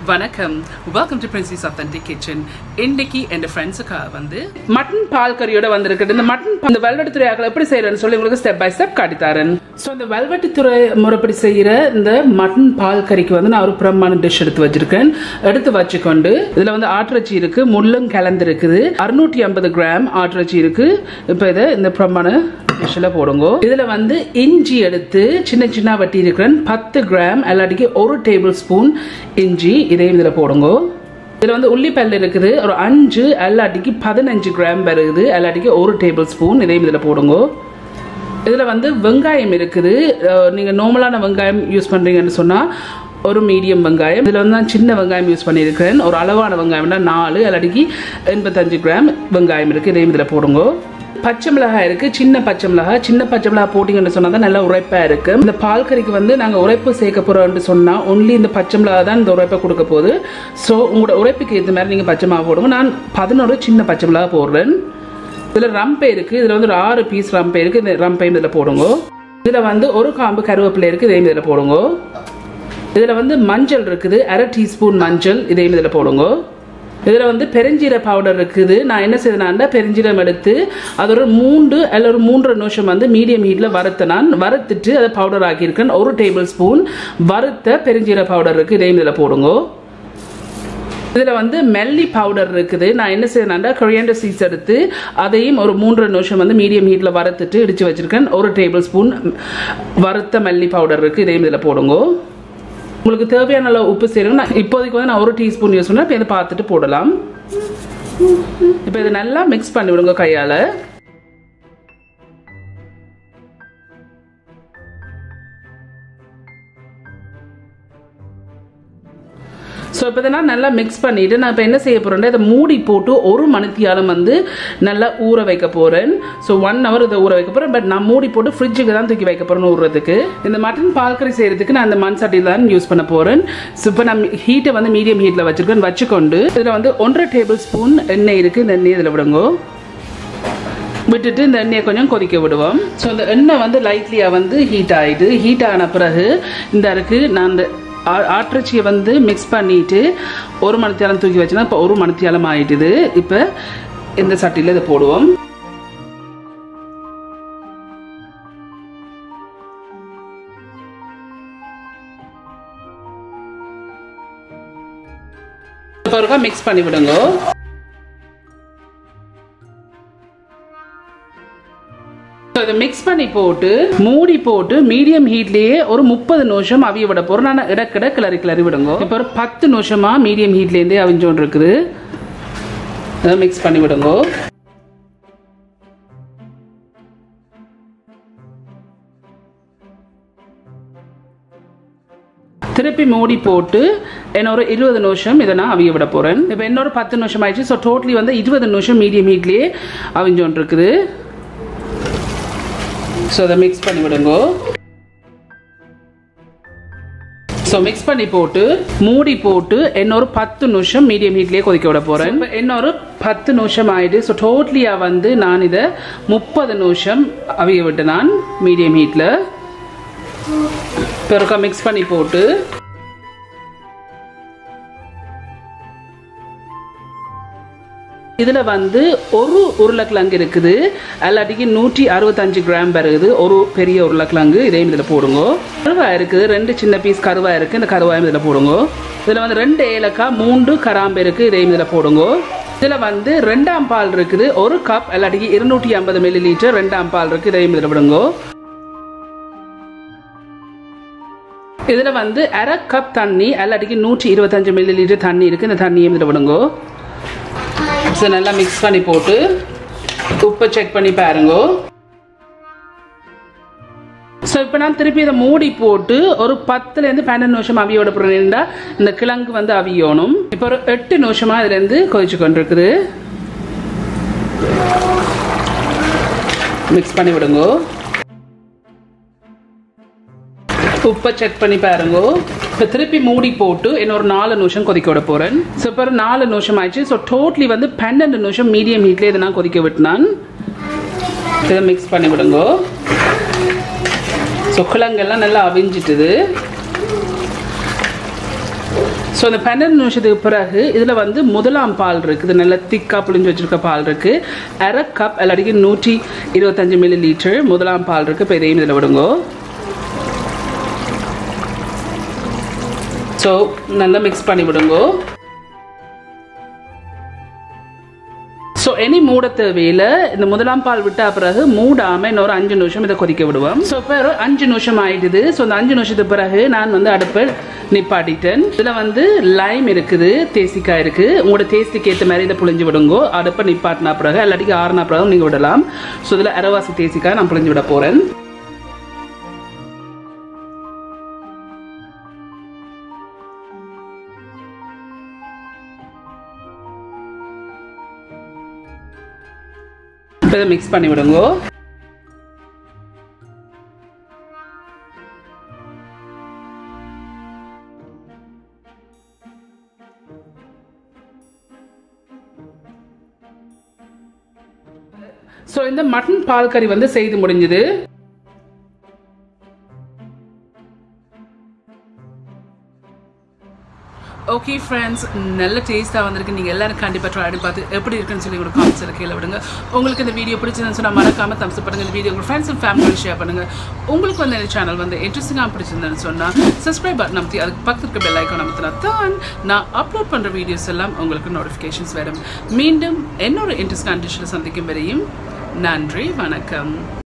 வணக்கம் welcome to princess authentic kitchen இன்னைக்கு என் ஃப்ரெண்ட்ஸுக்காக வந்து மட்டன் பால் கறியோட வந்திருக்குது இந்த மட்டன் இந்த வெல்வெட்டு துறையாக்கள் எப்படி செய்யறேன்னு சொல்லி உங்களுக்கு ஸ்டெப் பை ஸ்டெப் காட்டித்தாரன் ஸோ இந்த வெல்வெட்டு துறை முறைப்படி செய்யற இந்த மட்டன் பால் கறிக்கு வந்து நான் ஒரு பிரமாண டிஷ் எடுத்து வச்சிருக்கேன் எடுத்து வச்சுக்கொண்டு இதுல வந்து ஆட்டிறச்சி இருக்கு முள்ளும் கலந்து இருக்குது அறுநூற்றி ஐம்பது கிராம் ஆட்டிறச்சி இருக்கு இப்போ இதை இந்த பிரமாண டிஷ்ஷில் போடுங்க இதுல வந்து இஞ்சி எடுத்து சின்ன சின்ன வட்டி இருக்கிறேன் பத்து கிராம் எல்லாட்டிக்கு ஒரு டேபிள் ஸ்பூன் இஞ்சி இதையும் இதில் போடுங்க இதில் வந்து உள்ளிப்பல் இருக்குது ஒரு அஞ்சு எல்லாட்டிக்கு பதினஞ்சு கிராம் வருது எல்லாட்டிக்கு ஒரு டேபிள் ஸ்பூன் இதையும் இதில் போடுங்க இதில் வந்து வெங்காயம் இருக்குது நீங்கள் நார்மலான வெங்காயம் யூஸ் பண்ணுறீங்கன்னு சொன்னால் ஒரு மீடியம் வெங்காயம் இதில் வந்து நான் சின்ன வெங்காயம் யூஸ் பண்ணியிருக்கிறேன் ஒரு அளவான வெங்காயம்னா நாலு எல்லாட்டிக்கு எண்பத்தஞ்சு கிராம் வெங்காயம் இருக்குது இதையும் இதில் போடுங்க பச்சை மிளகாய் இருக்கு சின்ன பச்சை மிளகாய் சின்ன பச்சை மிளகாய் போட்டிங்கன்னு சொன்னா தான் நல்லா உரைப்பா இருக்கு இந்த பால் கறிக்கு வந்து நாங்க உரைப்பு சேர்க்க போறோம்னு சொன்னா ஒன்லி இந்த பச்சை மிளகாய் தான் இந்த உரைப்பை கொடுக்க போகுது ஸோ உங்களோட உரைப்புக்கு ஏற்ற மாதிரி நீங்க பச்சை மிளகா போடுங்க நான் பதினோரு சின்ன பச்சை மிளகாய் போடுறேன் இதுல ரம்பை இருக்கு இதுல வந்து ஒரு ஆறு பீஸ் ரம்பை இருக்கு இந்த ரம்பையும் இதுல போடுங்க இதுல வந்து ஒரு காம்பு கருவேப்பிலை இருக்கு இதையும் இதுல போடுங்க இதுல வந்து மஞ்சள் இருக்குது அரை டீஸ்பூன் மஞ்சள் இதையும் இதுல போடுங்க இதில் வந்து பெருஞ்சீர பவுடர் இருக்குது நான் என்ன செய்தேன்னா பெருஞ்சீரம் எடுத்து அது ஒரு மூன்று அல்ல ஒரு மூன்றரை நிமிஷம் வந்து மீடியம் ஹீட்டில் வறுத்த நான் வறுத்துட்டு அதை பவுடர் ஆக்கியிருக்கேன் ஒரு டேபிள் ஸ்பூன் வறுத்த பெருஞ்சீர பவுடர் இருக்குது இதையும் இதில் போடுங்க இதில் வந்து மெல்லி பவுடர் இருக்குது நான் என்ன செய்யணும்னா கொரியண்டர் சீட்ஸ் எடுத்து அதையும் ஒரு மூன்று நிமிஷம் வந்து மீடியம் ஹீட்டில் வறுத்துட்டு இடித்து வச்சிருக்கேன் ஒரு டேபிள் ஸ்பூன் வறுத்த மெல்லி பவுடர் இருக்குது இதையும் இதில் போடுங்க உங்களுக்கு தேவையான அளவு உப்பு சேருங்க நான் இப்போதைக்கு வந்து நான் ஒரு டீஸ்பூன் யூஸ் பண்ணேன் இப்போ இதை பார்த்துட்டு போடலாம் இப்போ இதை நல்லா மிக்ஸ் பண்ணி விடுங்க கையால் ஸோ இப்போ நான் நல்லா மிக்ஸ் பண்ணிவிட்டு நான் இப்போ என்ன செய்ய போகிறேன்னா இதை மூடி போட்டு ஒரு மணித்தியாலம் வந்து நல்லா ஊற வைக்க போகிறேன் ஸோ ஒன் ஹவர் இதை ஊற வைக்க போகிறேன் பட் நான் மூடி போட்டு ஃப்ரிட்ஜுக்கு தான் தூக்கி வைக்க போகிறேன் ஊறுறதுக்கு இந்த மட்டன் பால்கறி செய்கிறதுக்கு நான் இந்த மண் சட்டி தான் யூஸ் பண்ண போகிறேன் ஸோ இப்போ நான் ஹீட்டை வந்து மீடியம் ஹீட்டில் வச்சுருக்கேன் வச்சுக்கொண்டு இதில் வந்து ஒன்றரை டேபிள் ஸ்பூன் எண்ணெய் இருக்குது இந்த எண்ணெய் இதில் விடுங்க விட்டுட்டு இந்த எண்ணெயை கொஞ்சம் கொதிக்க விடுவோம் ஸோ இந்த எண்ணெய் வந்து லைட்லியாக வந்து ஹீட் ஆகிடுது ஹீட் ஆன பிறகு இந்த இருக்கு நான் இந்த ஆட்டிறச்சியை வந்து மிக்ஸ் பண்ணிட்டு ஒரு மணித்தியாலம் தூக்கி வச்சுன்னா இப்போ ஒரு மணித்தியாலம் ஆயிட்டுது இப்போ இந்த சட்டியில் இதை போடுவோம் இப்போ மிக்ஸ் பண்ணி விடுங்க இதை மிக்ஸ் பண்ணி போட்டு மூடி போட்டு மீடியம் ஹீட்லயே ஒரு முப்பது நிமிஷம் அவிய விட போறோம் நான் இடக்கிட கிளறி கிளறி விடுங்க இப்போ ஒரு பத்து நிமிஷமா மீடியம் ஹீட்லேருந்தே அவிஞ்சோன் இருக்குது அதை மிக்ஸ் பண்ணி விடுங்க திருப்பி மூடி போட்டு இன்னொரு இருபது நிமிஷம் இதை நான் அவிய விட போகிறேன் இப்போ இன்னொரு பத்து நிமிஷம் ஆயிடுச்சு ஸோ டோட்டலி வந்து இருபது நிமிஷம் மீடியம் ஹீட்லேயே அவிஞ்சோன் இருக்குது ஸோ அதை மிக்ஸ் பண்ணி விடுங்க ஸோ மிக்ஸ் பண்ணி போட்டு மூடி போட்டு இன்னொரு பத்து நிமிஷம் மீடியம் ஹீட்லேயே கொதிக்க விட போகிறேன் இன்னொரு பத்து நிமிஷம் ஆயிடுது ஸோ டோட்டலியாக வந்து நான் இதை முப்பது நிமிஷம் அவிய விட்டு நான் மீடியம் ஹீட்டில் பிறக்க மிக்ஸ் பண்ணி போட்டு இதில் வந்து ஒரு உருளைக்கிழங்கு இருக்குது எல்லாட்டிக்கு நூற்றி அறுபத்தஞ்சு கிராம் வருது ஒரு பெரிய உருளைக்கிழங்கு இதையும் இதில் போடுங்க கருவாய் இருக்குது ரெண்டு சின்ன பீஸ் கருவாய் இருக்குது இந்த கருவாயும் இதில் போடுங்க இதில் வந்து ரெண்டு ஏலக்காய் மூன்று கராம்பு இருக்குது இதையும் இதில் போடுங்க இதில் வந்து ரெண்டாம் பால் இருக்குது ஒரு கப் எல்லாட்டிக்கு இருநூற்றி ஐம்பது மில்லி லிட்டர் ரெண்டாம் பால் இருக்குது இதையும் இதில் விடுங்க இதில் வந்து அரை கப் தண்ணி எல்லாட்டிக்கு நூற்றி இருபத்தஞ்சு மில்லி லிட்டர் தண்ணி இருக்குது இந்த தண்ணியும் இதில் விடுங்க ஸோ நல்லா மிக்ஸ் பண்ணி போட்டு உப்பை செக் பண்ணி பாருங்க ஸோ இப்போ நான் திருப்பி இதை மூடி போட்டு ஒரு பத்துலேருந்து பன்னெண்டு நிமிஷம் அவியோட போகிறேன்டா இந்த கிழங்கு வந்து அவியணும் இப்போ ஒரு எட்டு நிமிஷமாக இதுலேருந்து கொதிச்சு கொண்டிருக்குது மிக்ஸ் பண்ணி விடுங்க உப்பை செக் பண்ணி பாருங்க இப்போ திருப்பி மூடி போட்டு இன்னொரு நாலு நிமிஷம் கொதிக்க விட போகிறேன் ஸோ இப்போ ஒரு நாலு நிமிஷம் ஆயிடுச்சு ஸோ டோட்டலி வந்து பன்னெண்டு நிமிஷம் மீடியம் ஹீட்லேயே இதை நான் கொதிக்க விட்டுனான் இதை மிக்ஸ் பண்ணி விடுங்க ஸோ கிழங்கெல்லாம் நல்லா அவிஞ்சிட்டுது ஸோ இந்த பன்னெண்டு நிமிஷத்துக்கு பிறகு இதில் வந்து முதலாம் பால் இருக்குது நல்ல திக்காக புளிஞ்சு வச்சுருக்க பால் இருக்குது அரை கப் எல்லாடிக்கு நூற்றி இருபத்தஞ்சு மில்லி லிட்டர் முதலாம் பால் இருக்குது இப்போ இதையும் இதில் விடுங்கோ ஸோ நல்லா மிக்ஸ் பண்ணி விடுங்கோ ஸோ எனி மூட தேவையில் இந்த முதலாம் பால் விட்ட பிறகு மூடாமல் இன்னொரு அஞ்சு நிமிஷம் இதை கொதிக்க விடுவோம் ஸோ இப்போ ஒரு அஞ்சு நிமிஷம் ஆயிடுது ஸோ அந்த அஞ்சு நிமிஷத்துக்கு பிறகு நான் வந்து அடுப்பை நிப்பாட்டிட்டேன் இதில் வந்து லைம் இருக்குது தேசிக்காய் இருக்குது உங்களோட டேஸ்ட்டுக்கு ஏற்ற மாதிரி இதை புளிஞ்சு விடுங்கோ அடுப்பை நிப்பாட்டினா பிறகு இல்லாட்டிக்கு ஆறுனா பிறகு நீங்கள் விடலாம் ஸோ இதில் அரவாசி தேசிக்காய் நான் புளிஞ்சு விட போகிறேன் இப்போ இதை மிக்ஸ் பண்ணி விடுங்கோ ஸோ இந்த மட்டன் பால் கறி வந்து செய்து முடிஞ்சது ஓகே ஃப்ரெண்ட்ஸ் நல்ல டேஸ்ட்டாக வந்திருக்கு நீங்கள் எல்லாரும் கண்டிப்பாக ட்ரை பண்ணி பார்த்து எப்படி இருக்குன்னு சொல்லி உங்களுக்கு காமிச்சு கீழே விடுங்க உங்களுக்கு இந்த வீடியோ பிடிச்சிருந்துன்னு சொன்னால் மறக்காம தம்ஸ் பண்ணுங்க இந்த வீடியோ உங்கள் ஃப்ரெண்ட்ஸ் அண்ட் ஃபேமிலியோட ஷேர் பண்ணுங்கள் உங்களுக்கு வந்து இந்த சேனல் வந்து இன்ட்ரெஸ்டிங்காக பிடிச்சிருந்தேன்னு சொன்னால் சப்ஸ்கிரைப் பட்டன் அமைத்தி அதுக்கு பக்கத்துக்கு பெல் ஐக்கான் அமைத்தினா தான் நான் அப்லோட் பண்ணுற வீடியோஸ் எல்லாம் உங்களுக்கு நோட்டிஃபிகேஷன்ஸ் வரும் மீண்டும் என்னோட இன்ட்ரெஸ்ட் கண்டிஷனில் சந்திக்கும் வரையும் நன்றி வணக்கம்